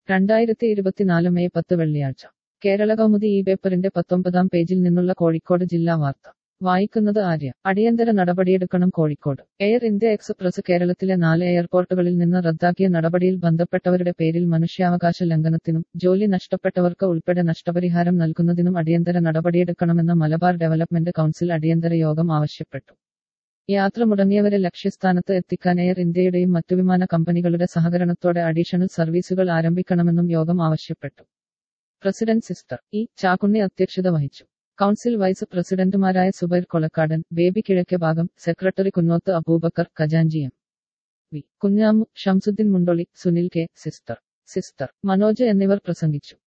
രണ്ടായിരത്തി ഇരുപത്തിനാല് മെയ് പത്ത് വെള്ളിയാഴ്ച കേരള കൗമുദി ഈ പേപ്പറിന്റെ പത്തൊമ്പതാം പേജിൽ നിന്നുള്ള കോഴിക്കോട് ജില്ലാ വാർത്ത വായിക്കുന്നത് ആര്യ അടിയന്തര നടപടിയെടുക്കണം കോഴിക്കോട് എയർ ഇന്ത്യ എക്സ്പ്രസ് കേരളത്തിലെ നാല് എയർപോർട്ടുകളിൽ നിന്ന് റദ്ദാക്കിയ നടപടിയിൽ ബന്ധപ്പെട്ടവരുടെ പേരിൽ മനുഷ്യാവകാശ ലംഘനത്തിനും ജോലി നഷ്ടപ്പെട്ടവർക്ക് ഉൾപ്പെടെ നഷ്ടപരിഹാരം നൽകുന്നതിനും അടിയന്തര നടപടിയെടുക്കണമെന്ന് മലബാർ ഡെവലപ്മെന്റ് കൗൺസിൽ അടിയന്തര യോഗം ആവശ്യപ്പെട്ടു യാത്ര മുടങ്ങിയവരെ ലക്ഷ്യസ്ഥാനത്ത് എത്തിക്കാൻ എയർ ഇന്ത്യയുടെയും മറ്റു വിമാന കമ്പനികളുടെ സഹകരണത്തോടെ അഡീഷണൽ സർവീസുകൾ ആരംഭിക്കണമെന്നും യോഗം ആവശ്യപ്പെട്ടു പ്രസിഡന്റ് സിസ്റ്റർ ഇ ചാക്കുണ്ണി അധ്യക്ഷത വഹിച്ചു കൗൺസിൽ വൈസ് പ്രസിഡന്റുമാരായ സുബൈർ കൊളക്കാടൻ ബേബി കിഴക്കെ ഭാഗം സെക്രട്ടറി കുന്നോത്ത് അബൂബക്കർ ഖജാൻജി M V Kunhamu Shamsuddin Mundoli Sunil K sister sister Manoj എന്നിവർ പ്രസംഗിച്ചു